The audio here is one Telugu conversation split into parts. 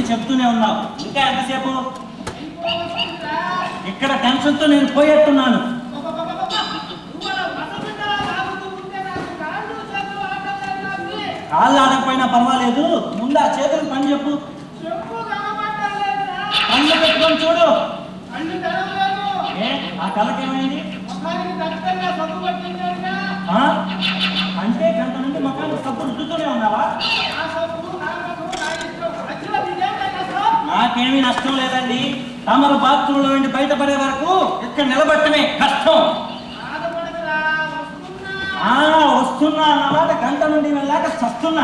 చెప్తూనే ఉన్నావు ఇంకా ఎంతసేపు ఇక్కడ టెన్షన్తో నేను పోయేట్టున్నాను కాళ్ళు ఆడకపోయినా పర్వాలేదు ముందు ఆ చేతులకు పని చెప్పు కళ్ళు పెట్టుకొని చూడు ఏ ఆ కళ్ళకేమైంది ఆ? అంటే గంట నుండి మొక్కలు సబ్బు రుద్దుతూనే ఉన్నావా నాకేమీ నష్టం లేదండి తమరు బాత్రూంలో నుండి బయటపడే వరకు ఇక్కడ నిలబట్టమే కష్టం ఆ వస్తున్నా అన్నమాట గంట నుండి వెళ్ళాక చస్తున్నా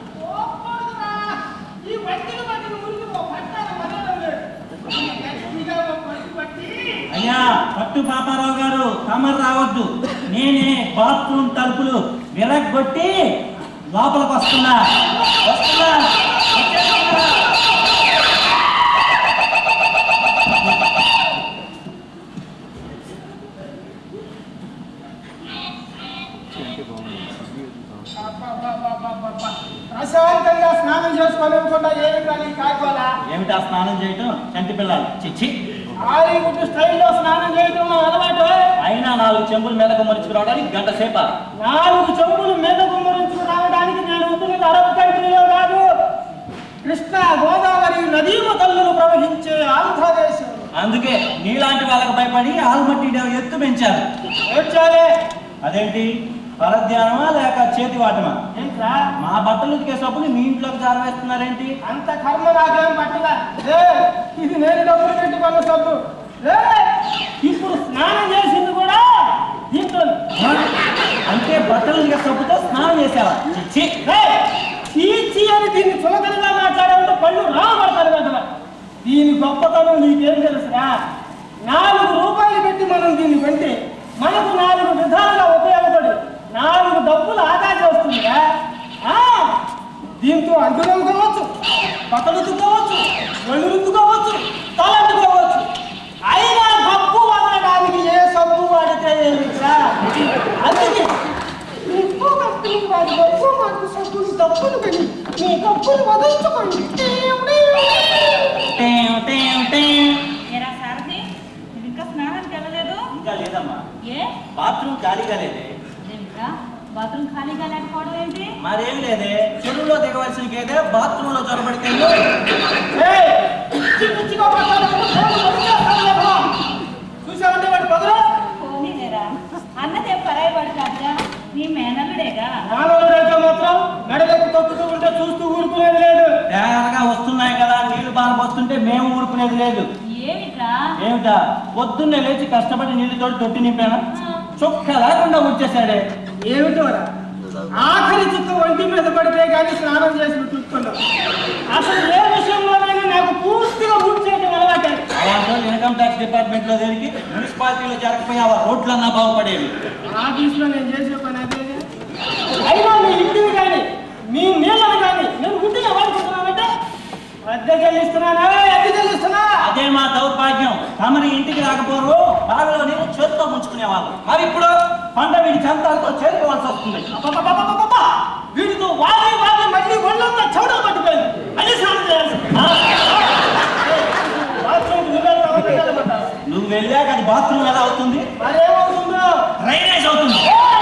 అయ్యా పట్టు పాపారావు గారు తమరు రావద్దు నేనే బాత్రూమ్ తలుపులు విరగొట్టి లోపలికి వస్తున్నా వస్తున్నా వచ్చేస్తున్నా. ప్రశాంతంగా స్నానం చేసుకోలేకుండా ఏమి కానీ కాకోలా ఏమిటా స్నానం చేయటం చంటి పిల్లలు చిచ్చి ఆరి గుడ్డు స్టైల్లో స్నానం చేయడం మా అలవాటు అయినా నాలుగు చెంబులు మీదకు మరుచుకు రావడానికి గంట సేప నాలుగు చెంబులు మీద గుమ్మరించుకు రావడానికి నేను ఉంటున్నది అరబ్ కంట్రీలో కాదు కృష్ణ గోదావరి నదీ తల్లులు ప్రవహించే ఆంధ్రదేశం అందుకే నీలాంటి వాళ్ళకి భయపడి ఆల్మట్టి ఎత్తు పెంచారు వచ్చాలే అదేంటి పరధ్యానమా లేక చేతి వాటమా ఏంట్రా మా బట్టలు ఉతికేసప్పుడు మీ ఇంట్లోకి జారవేస్తున్నారేంటి అంత కర్మ నాకేం పట్టదా ఏ, ఇది నేను డబ్బులు పెట్టుకున్న సబ్బు ఏ, ఇప్పుడు స్నానం చేసింది కూడా దీంట్లో ఆ? అంటే బట్టలు ఉతికే సబ్బుతో స్నానం చేసావా చిచ్చి ఏయ్, చీచి అని దీన్ని చులకనగా మాట్లాడాలంటే పళ్ళు రాబడతారు కదా దీని గొప్పతనం నీకేం తెలుసురా నాలుగు రూపాయలు పెట్టి మనం దీన్ని కొంటే మనకు నాలుగు విధాలుగా ఉపయోగపడి నాలుగు డబ్బులు ఆదా చేస్తుందిరా ఆ, దీంతో అంటులం కావచ్చు బట్టలు ఉతుక్కోవచ్చు ఒళ్ళు రుద్దుకోవచ్చు తలంటుకోవచ్చు అయినా డబ్బు వదలడానికి ఏ సబ్బు వాడితే ఏమిట్రా అందుకే ఎక్కువ కంపెనీ వాడి డబ్బు మాకు సబ్బులు డబ్బులు కానీ మీ డబ్బులు వదులుచుకోండి టేం, టేం, టేం. ఏరా సారథి నువ్వు ఇంకా స్నానానికి వెళ్ళలేదు ఇంకా లేదమ్మా ఏ బాత్రూమ్ ఖాళీగా లేదే అదేమిట్రా బాత్రూమ్ ఖాళీగా లేకపోవడం ఏంటి మరేం లేదే చెరువులో దిగవలసిన గేదే బాత్రూంలో చొరబడితే ఏయ్, పిచ్చి పిచ్చిగా మాట్లాడకుండా ఫోన్ కొట్టేస్తాను లేవా? చూసావంటే వాడి పదరా పోనీలేరా అన్నదే పరాయి వాడు కాదుగా నీ మేనల్లుడేగా మానవుడైతే మాత్రం మెడలకు తొక్కుతూ ఉంటే చూస్తూ ఊరుకునేది లేదు తేరగా వస్తున్నాయి కదా నీళ్లు బాగా వస్తుంటే మేము ఊరుకునేది లేదు ఏమిట్రా ఏమిటా పొద్దున్నే లేచి కష్టపడి నీళ్లు తోటి తొట్టి నింపాను చుక్క లేకుండా వచ్చేసాడే ఏమిటోరా ఆఖరి చుక్క ఒంటి మీద పడితే కానీ స్నానం చేసి చూసుకున్నాం అసలు ఏ విషయంలోనైనా నాకు పూర్తిగా బుక్ చేయడం అలవాటే అలాంటి ఇన్కమ్ ట్యాక్స్ డిపార్ట్మెంట్ లో దేనికి మున్సిపాలిటీలో జరగకపోయావా రోడ్లన్నా బాగుపడేవి ఆఫీస్లో నేను చేసే పని అదే అయినా మీ ఇంటిని కానీ మీ నీళ్ళని కానీ నేను గుడ్డిగా వాడుకుంటున్నానంటే అద్దె చెల్లిస్తున్నానా అద్దె చెల్లిస్తున్నా అదే మా దౌర్భాగ్యం తమరి ఇంటికి రాకపోరు బావిలో నీళ్ళు చేతితో ముంచుకునేవాళ్ళు మరి ఇప్పుడు పంట వీడి చంతాలతో చేరుకోవాల్సి వస్తుంది అబ్బబ్బబ్బబ్బబ్బబ్బ! వీడితో వాడి వాడి మళ్ళీ ఒళ్ళంతా చెవుడలు పట్టుకోయింది అది స్నానం చేయాల్సి బాత్రూమ్ నువ్వెళ్తావా వెళ్ళమంటావా? నువ్వు వెళ్ళాక అది బాత్రూమ్ ఎలా అవుతుంది మరేమవుతుందో డ్రైనేజ్ అవుతుంది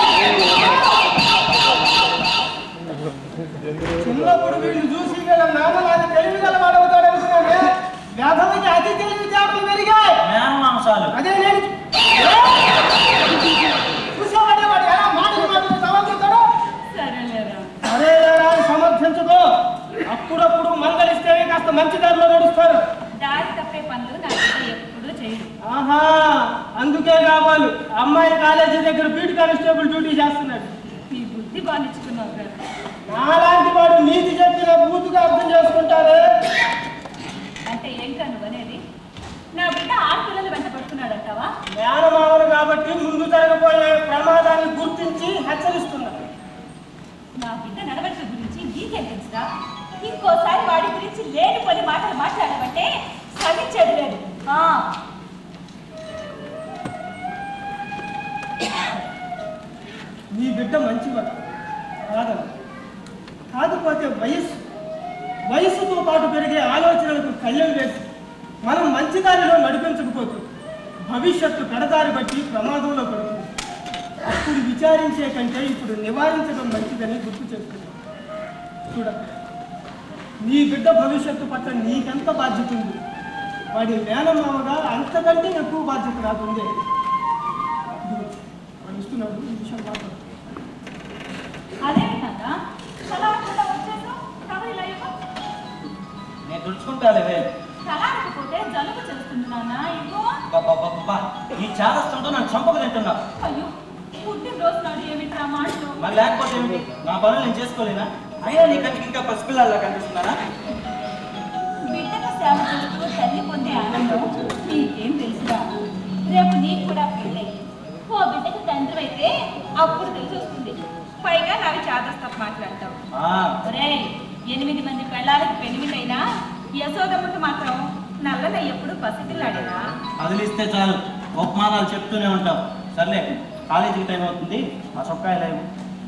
చిన్నప్పుడు వీళ్ళు చూసి వీళ్ళ నాన్నలాగా తెలివి గల వాడవుతాడు అనుకున్నానే వ్యధలకి అతి తెలివి తేటలు పెరిగాయి మేనమాంసాలు అదే నేను చూసావాడే వాడు ఎలా మాటలు మాటలు సమర్థిస్తాడో సరేలేరా అరే అని సమర్థించుకో అప్పుడప్పుడు మందలిస్తేనే కాస్త మంచి దారిలో నడుస్తారు దారి తప్పే పనులు నాకు ఎప్పుడూ చేయడు ఆహా అందుకే కావాలి అమ్మాయి కాలేజీ దగ్గర బీట్ కానిస్టేబుల్ డ్యూటీ చేస్తున్నాడు నీ బుద్ధి బానిచ్చుకున్నావు కదా నాలాంటి వాడు నీతి చెప్పిన బూతుగా అర్థం చేసుకుంటారే అంటే ఏంటా నువ్వు అనేది నా బిడ్డ ఆడపిల్లలు వెంట పడుతున్నాడంటావా మేనమామలు కాబట్టి ముందు జరగబోయే ప్రమాదాన్ని గుర్తించి హెచ్చరిస్తున్నారు నా బిడ్డ నడవడిక గురించి నీకేం తెలుసురా ఇంకోసారి వాడి గురించి లేని పని మాటలు మాట్లాడమంటే సహించేది లేదు ఆ, నీ బిడ్డ మంచివాడు కాదు కాకపోతే వయస్సు వయస్సుతో పాటు పెరిగే ఆలోచనలకు కళ్ళెం వేసి మనం మంచి దారిలో నడిపించకపోతే భవిష్యత్తు పెడదారి బట్టి ప్రమాదంలో పడుతుంది అప్పుడు విచారించే కంటే ఇప్పుడు నివారించడం మంచిదని గుర్తు చేస్తున్నాం చూడ నీ బిడ్డ భవిష్యత్తు పట్ల నీకెంత బాధ్యత ఉంది వాడి మేనమామగా అంతకంటే ఎక్కువ బాధ్యత నాకుంది ఇదిగో, వాడు ఇస్తున్నాడు ఈ విషయం మాట్లాడు అదే విధంగా చలాకుండా వచ్చేసావు కవర్ ఇలా ఇవ్వు. నేను తుడుచుకుంటాలేవే చలారకపోతే జలుబు చేస్తుంది నాన్న ఇవ్వు బాబా ఈ చేదస్తుంటూ నన్ను చంపక తింటున్నా అయ్యో పుట్టినరోజు నాడు ఏమిట్రా మాటలు మరి లేకపోతే ఏమిటి నా పనులు నేను చేసుకోలేనా అయినా నీ కంటికి ఇంకా పసిపిల్లల్లా కనిపిస్తున్నానా బిడ్డకు సేవ చేస్తూ తల్లి పొందే ఆనందం నీకేం తెలుసురా రేపు నీకు కూడా పెళ్ళై ఓ బిడ్డకు తండ్రి అయితే అప్పుడు తెలిసి వస్తుంది పైగా నావి చాదస్తపు మాట్లాడతావు ఆ, ఒరేయ్ ఎనిమిది మంది పెళ్ళాలకు పెనిమిదైనా యశోదమ్మకు మాత్రం నల్లన ఎప్పుడు పసిపిల్లాడేనా కదిలిస్తే చాలు ఉపమానాలు చెప్తూనే ఉంటాం సర్లే కాలేజీకి టైం అవుతుంది ఆ చొక్కాయలు లేవు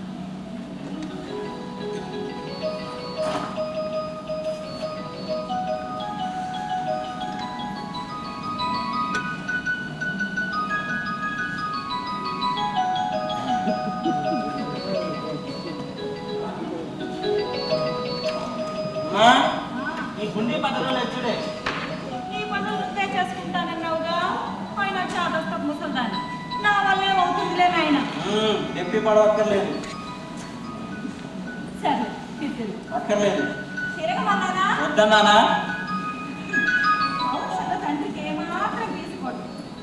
అమ్మా, ఈ గుండీ పద్ధతిలో వచ్చుడే నీ పనులు నువ్వే చేసుకుంటానన్నావుగా ఆయన చాదస్తపు ముసల్దాన్ని నా వల్లే అవుతుందిలే నాయన డెప్పి పడవక్కర్లేదు సరే తిరుగు అక్కర్లేదు తిరగమన్నానా వద్దన్నానా ఔషధ తండ్రికి ఏమాత్రం తీసుకోడు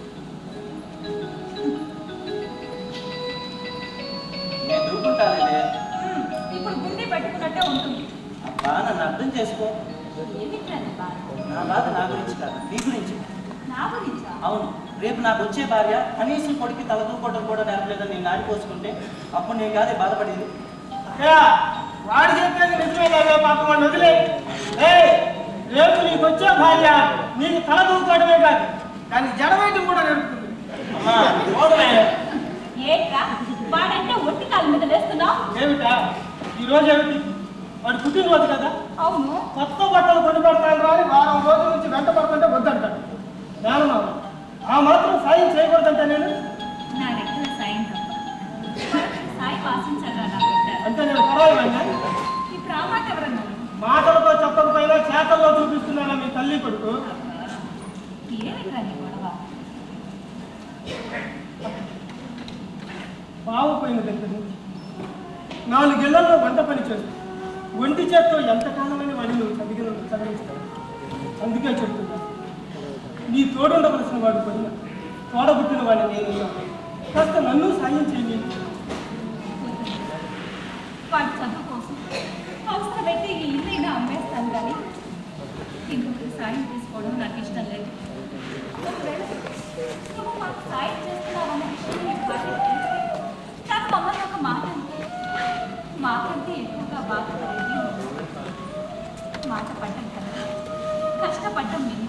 నేను దూకుంటానే ఉమ్, ఇప్పుడు గుండె పెట్టుకున్నట్టే ఉంటుంది అబ్బా నన్ను అర్థం చేసుకో ఏమిటండి బాధ నా బాధ నా గురించి కాదు నీ గురించి నా గురించా అవును రేపు నాకు వచ్చే భార్య కనీసం కొడుకు తల దూకోవడం కూడా నేర్పలేదని నేను నాడిపోసుకుంటే అప్పుడు నేను కాదే బాధపడేది అక్కయ్య, వాడు చెప్పేది నిజమే కదా పాపం వాడిని వదిలే ఏయ్, రేపు నీకు వచ్చే భార్య నీకు తల దూకోవడమే కాదు కానీ జడవేయటం కూడా నేర్పుతుంది అమ్మా చూడలే ఏంట్రా వాడంటే ఒట్టి కాళ్ళ మీద లేస్తున్నావు ఏమిటా ఈ రోజు ఏమిటి వాడు పుట్టినరోజు కదా అవును కొత్త బట్టలు కొని పెడతాను రాని వారం రోజుల నుంచి వెంట పడుతుంటే వద్దంటాడు మేనమామ ఆ మాత్రం సాయం చేయకూడదంటే నేను నా దగ్గర సాయం తప్ప వాడికి సాయం ఆశించగా నా బిడ్డ అంటే నేను పర్వాలేదా ఇప్పుడు ఆ మాట ఎవరన్నారు మాటలతో చెప్పకపోయినా చేతల్లో చూపిస్తున్నానా మీ తల్లి కొడుకు ఏమిట్రా నీ గొడవ బాగుపోయిన దగ్గర నుంచి నాలుగేళ్లలో వంట పని చేస్తూ ఒంటి చేత్తో ఎంతకాలమని వాడిని నువ్వు చదివిన చదివిస్తావు అందుకే చెప్తున్నా నీ తోడుండవలసిన వాడు పోయిన తోడబుట్టిన వాడిని నేను ఉన్నాను. కాస్త నన్ను సాయం చేయండి వాడి చదువు కోసం అవసరమైతే ఈ ఇల్లైనా అమ్మేస్తాను కానీ ఇంకొకరి సాయం తీసుకోవడం నాకు ఇష్టం లేదు ఒకవేళ నువ్వు మాకు సాయం చేస్తున్నావన్న విషయం నీకు బాగా తెలిస్తే నాకు మమ్మల్ని ఒక మాట అంటే మాకంటే ఎక్కువగా బాధపడేది నువ్వు. మాట పడ్డం కదా కష్టపడ్డం నిన్ను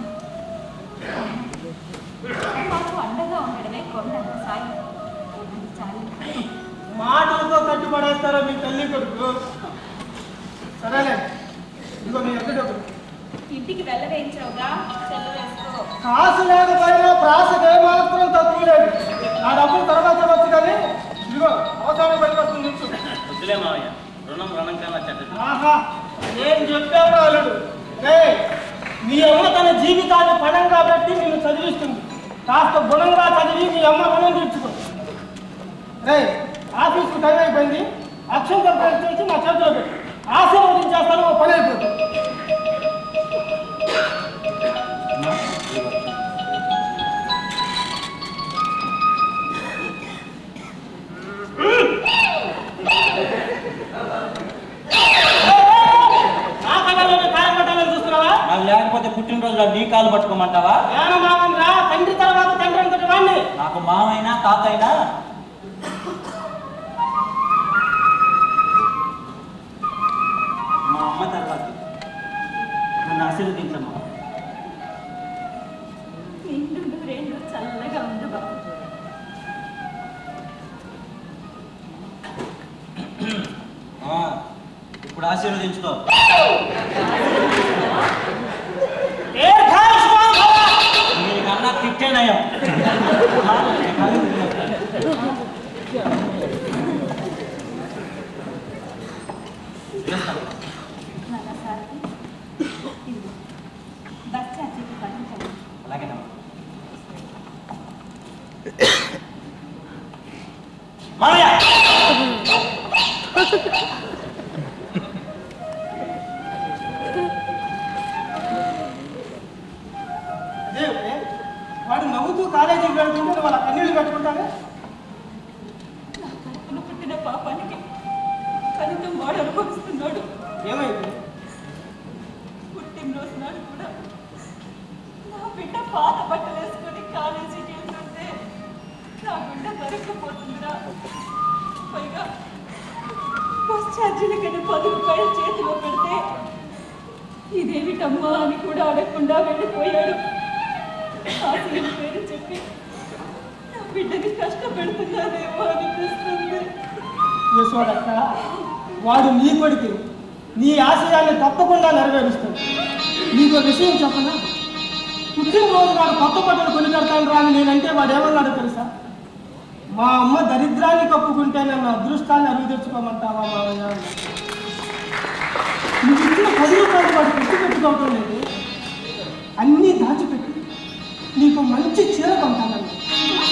మాకు అండగా ఉండడమే కొండంత సాయం అది చాలు మాటలతో కట్టుబడేస్తారా మీ తల్లి కొడుకు సరేలే ఇదిగో మీ ఎక్కడ ఇంటికి వెళ్ళవేయించావుగా చెల్ల వేసుకో కాసు లేకపోయినా ప్రాసకు ఏమాత్రం తక్కువ లేదు నా డబ్బులు తర్వాత వచ్చు కానీ ఇదిగో అవసరం పడిపోతుంది నిల్చు. వద్దులే మావయ్య రుణం రుణం కన్నా చెడ్డది ఆహా నేను చెప్పాను అల్లుడు ఏయ్, మీ అమ్మ తన జీవితాన్ని పణంగా పెట్టి నిన్ను చదివిస్తుంది కాస్త గుణంగా చదివి మీ అమ్మ రుణం తీర్చుకో రే ఆఫీస్కి టైం అయిపోయింది అక్షంతలు చేసి నా చేతిలో పెట్టు ఆశీర్వదించేస్తాను ఓ పని అయిపోతుంది నా కళ్ళలోనే కారం పట్టాలని చూస్తున్నావా నాకు లేకపోతే పుట్టినరోజులో నీ కాలు పట్టుకోమంటావా మేనమామం రా తండ్రి తర్వాత తండ్రి అంతటి వాడిని నాకు మామైనా తాతైనా మా అమ్మ తర్వాత నన్ను ఆశీర్వదించమ్మా నిండు నూరేళ్ళు చల్లగా ఉండు బాబు ఆ, ఇప్పుడు ఆశీర్వదించుకో ఆ మామయ్య అదే వాడు నవ్వుతూ కాలేజీకి వెళ్తుంటే వాళ్ళ కన్నీళ్ళు పెట్టుకుంటానే నా కడుపున పుట్టిన పాపానికి ఫలితం వాడు అనుభవిస్తున్నాడు ఏమైంది పుట్టినరోజు నాడు కూడా నా బిడ్డ పాత బట్టలు వేసుకొని కాలేజీకి వెళ్తుంటే నా బిడ్డ దొరక్కపోతుందిరా పైగా బస్ ఛార్జీల కన్నా పది రూపాయలు చేతిలో పెడితే ఇదేమిటమ్మా అని కూడా అడగకుండా వెళ్ళిపోయాడు ఆశయం పేరు చెప్పి నా బిడ్డని కష్టపెడుతున్నానేమో అనిపిస్తుంది యశోదక్క వాడు నీ కొడుకు నీ ఆశయాన్ని తప్పకుండా నెరవేరుస్తాడు నీకు ఒక విషయం చెప్పనా పుట్టినరోజు వాడు కొత్త బట్టలు కొని కడతాను రాని నేనంటే వాడు ఏమన్నాడు తెలుసా మా అమ్మ దరిద్రాన్ని కప్పుకుంటే నన్ను అదృష్టాన్ని అరుగు తెచ్చుకోమంటావా మావయ్య అన్నాడు. నువ్వు ఇచ్చిన పది రూపాయలు వాడు పెట్టి పెట్టుకోవటం లేదు అన్నీ దాచిపెట్టి నీకు మంచి చీర కొంటానన్నా